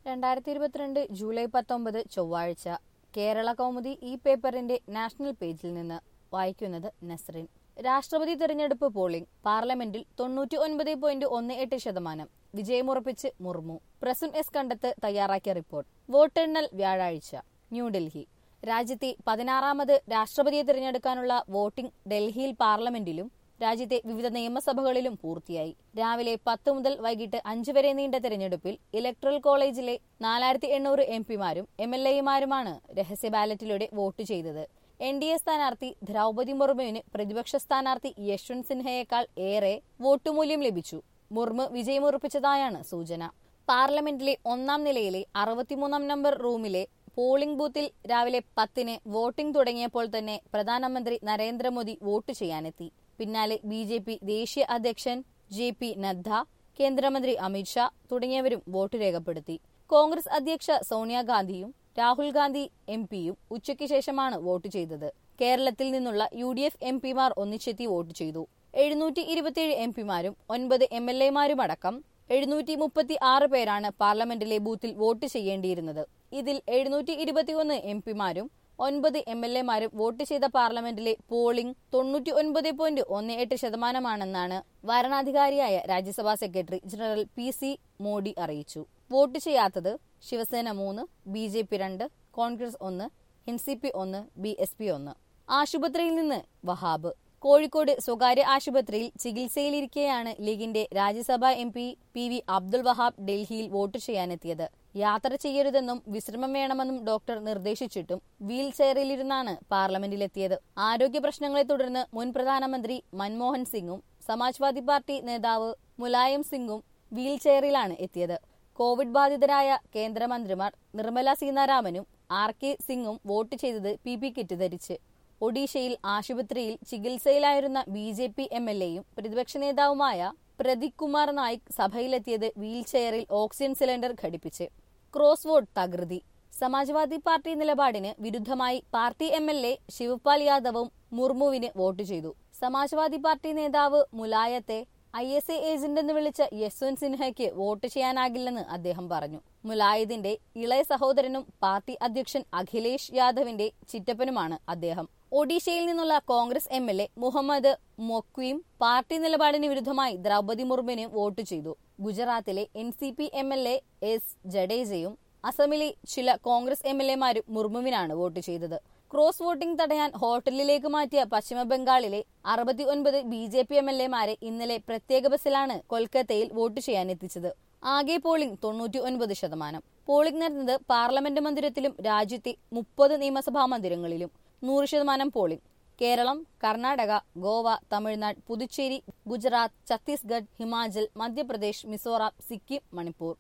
രണ്ടായിരത്തി ഇരുപത്തിരണ്ട് ജൂലൈ പത്തൊമ്പത് ചൊവ്വാഴ്ച കേരള കൗമുദി ഈ പേപ്പറിന്റെ നാഷണൽ പേജിൽ നിന്ന് വായിക്കുന്നത് നസ്രിൻ രാഷ്ട്രപതി തെരഞ്ഞെടുപ്പ് പോളിംഗ് പാർലമെന്റിൽ തൊണ്ണൂറ്റി ഒൻപത് പോയിന്റ് ഒന്ന് എട്ട് ശതമാനം വിജയമുറപ്പിച്ച് മുർമു പ്രസുൻ എസ് കണ്ടത്ത് തയ്യാറാക്കിയ റിപ്പോർട്ട് വോട്ടെണ്ണൽ വ്യാഴാഴ്ച ന്യൂഡൽഹി രാജ്യത്തെ പതിനാറാമത് രാഷ്ട്രപതിയെ തിരഞ്ഞെടുക്കാനുള്ള വോട്ടിംഗ് ഡൽഹിയിൽ പാർലമെന്റിലും രാജ്യത്തെ വിവിധ നിയമസഭകളിലും പൂർത്തിയായി രാവിലെ പത്ത് മുതൽ വൈകിട്ട് അഞ്ച് വരെ നീണ്ട തെരഞ്ഞെടുപ്പിൽ ഇലക്ട്രൽ കോളേജിലെ നാലായിരത്തി എണ്ണൂറ് എം പിമാരും എം എൽ എമാരുമാണ് രഹസ്യ ബാലറ്റിലൂടെ വോട്ട് ചെയ്തത് എൻ ഡി എ സ്ഥാനാർത്ഥി ദ്രൗപതി മുർമുവിന് പ്രതിപക്ഷ സ്ഥാനാർത്ഥി യശ്വന്ത് സിൻഹയേക്കാൾ ഏറെ വോട്ടുമൂല്യം ലഭിച്ചു മുർമു വിജയമുറപ്പിച്ചതായാണ് സൂചന പാർലമെന്റിലെ ഒന്നാം നിലയിലെ അറുപത്തിമൂന്നാം നമ്പർ റൂമിലെ പോളിംഗ് ബൂത്തിൽ രാവിലെ പത്തിന് വോട്ടിംഗ് തുടങ്ങിയപ്പോൾ തന്നെ പ്രധാനമന്ത്രി നരേന്ദ്രമോദി വോട്ട് ചെയ്യാനെത്തി പിന്നാലെ ബി ജെ പി ദേശീയ അധ്യക്ഷൻ ജെ പി നദ്ദ കേന്ദ്രമന്ത്രി അമിത്ഷാ തുടങ്ങിയവരും വോട്ട് രേഖപ്പെടുത്തി കോൺഗ്രസ് അധ്യക്ഷ സോണിയാഗാന്ധിയും രാഹുൽ ഗാന്ധി എം പിയും ഉച്ചയ്ക്ക് ശേഷമാണ് വോട്ട് ചെയ്തത് കേരളത്തിൽ നിന്നുള്ള യു ഡി എഫ് എം പിമാർ ഒന്നിച്ചെത്തി വോട്ട് ചെയ്തു എഴുന്നൂറ്റി ഇരുപത്തിയേഴ് എം പിമാരും ഒൻപത് എം എൽ എമാരും അടക്കം എഴുന്നൂറ്റി മുപ്പത്തി ആറ് പേരാണ് പാർലമെന്റിലെ ബൂത്തിൽ വോട്ട് ചെയ്യേണ്ടിയിരുന്നത് ഇതിൽ എഴുന്നൂറ്റി ഇരുപത്തിയൊന്ന് എം പിമാരും ഒൻപത് എം എൽ എമാരും വോട്ട് ചെയ്ത പാർലമെന്റിലെ പോളിംഗ് തൊണ്ണൂറ്റി ഒൻപത് പോയിന്റ് ഒന്ന് എട്ട് ശതമാനമാണെന്നാണ് വരണാധികാരിയായ Rajya Sabha secretary general P C Modi അറിയിച്ചു വോട്ട് ചെയ്യാത്തത് ശിവസേന മൂന്ന് ബി ജെ പി രണ്ട് കോൺഗ്രസ് ഒന്ന് എൻ സി പി ഒന്ന് ബി എസ് പി ഒന്ന് ആശുപത്രിയിൽ നിന്ന് വഹാബ് കോഴിക്കോട് സ്വകാര്യ ആശുപത്രിയിൽ ചികിത്സയിലിരിക്കെയാണ് ലീഗിന്റെ Rajya Sabha M P P V Abdul Wahab ഡൽഹിയിൽ വോട്ട് ചെയ്യാനെത്തിയത് യാത്ര ചെയ്യരുതെന്നും വിശ്രമം വേണമെന്നും ഡോക്ടർ നിർദ്ദേശിച്ചിട്ടും വീൽ ചെയറിലിരുന്നാണ് പാർലമെന്റിലെത്തിയത് ആരോഗ്യ പ്രശ്നങ്ങളെ തുടർന്ന് മുൻ പ്രധാനമന്ത്രി മൻമോഹൻ സിംഗും സമാജ്വാദി പാർട്ടി നേതാവ് മുലായം സിംഗും വീൽ ചെയറിലാണ് എത്തിയത് കോവിഡ് ബാധിതരായ കേന്ദ്രമന്ത്രിമാർ നിർമ്മല സീതാരാമനും ആർ കെ സിംഗും വോട്ട് ചെയ്തത് പി പി കിറ്റ് ധരിച്ച് ഒഡീഷയിൽ ആശുപത്രിയിൽ ചികിത്സയിലായിരുന്ന B J P M L എയും പ്രതിപക്ഷ നേതാവുമായ പ്രദീപ് കുമാർ നായിക് സഭയിലെത്തിയത് വീൽ ചെയറിൽ ഓക്സിജൻ സിലിണ്ടർ ഘടിപ്പിച്ച് ക്രോസ് വോട്ട് തകൃതി സമാജ്വാദി പാർട്ടി നിലപാടിന് വിരുദ്ധമായി party M L A Shivpal യാദവും മുർമുവിന് വോട്ട് ചെയ്തു സമാജ്വാദി പാർട്ടി നേതാവ് മുലായത്തെ ഐ എസ് എ ഏജന്റ് എന്ന് വിളിച്ച യശ്വന്ത് സിൻഹയ്ക്ക് വോട്ട് ചെയ്യാനാകില്ലെന്ന് അദ്ദേഹം പറഞ്ഞു മുലായദിന്റെ ഇളയ സഹോദരനും പാർട്ടി അധ്യക്ഷൻ അഖിലേഷ് യാദവിന്റെ ചിറ്റപ്പനുമാണ് അദ്ദേഹം ഒഡീഷയിൽ നിന്നുള്ള Congress M L A Muhammad മൊക്വിയും പാർട്ടി നിലപാടിന് വിരുദ്ധമായി ദ്രൗപതി മുർമുവിന് വോട്ട് ചെയ്തു ഗുജറാത്തിലെ N C P M L A S ജഡേജയും അസമിലെ ചില കോൺഗ്രസ് എം എൽ എമാരും മുർമുവിനാണ് വോട്ട് ചെയ്തത് ക്രോസ് വോട്ടിംഗ് തടയാൻ ഹോട്ടലിലേക്ക് മാറ്റിയ പശ്ചിമബംഗാളിലെ അറുപത്തി ഒൻപത് B J P M L എമാരെ ഇന്നലെ പ്രത്യേക ബസ്സിലാണ് കൊൽക്കത്തയിൽ വോട്ട് ചെയ്യാൻ എത്തിച്ചത് ആകെ പോളിംഗ് തൊണ്ണൂറ്റി ഒൻപത് ശതമാനം പോളിംഗ് നടന്നത് പാർലമെന്റ് മന്ദിരത്തിലും രാജ്യത്തെ മുപ്പത് നിയമസഭാ മന്ദിരങ്ങളിലും നൂറ് ശതമാനം പോളിംഗ് കേരളം കർണാടക ഗോവ തമിഴ്നാട് പുതുച്ചേരി ഗുജറാത്ത് ഛത്തീസ്ഗഡ് ഹിമാചൽ മധ്യപ്രദേശ് മിസോറാം സിക്കിം മണിപ്പൂർ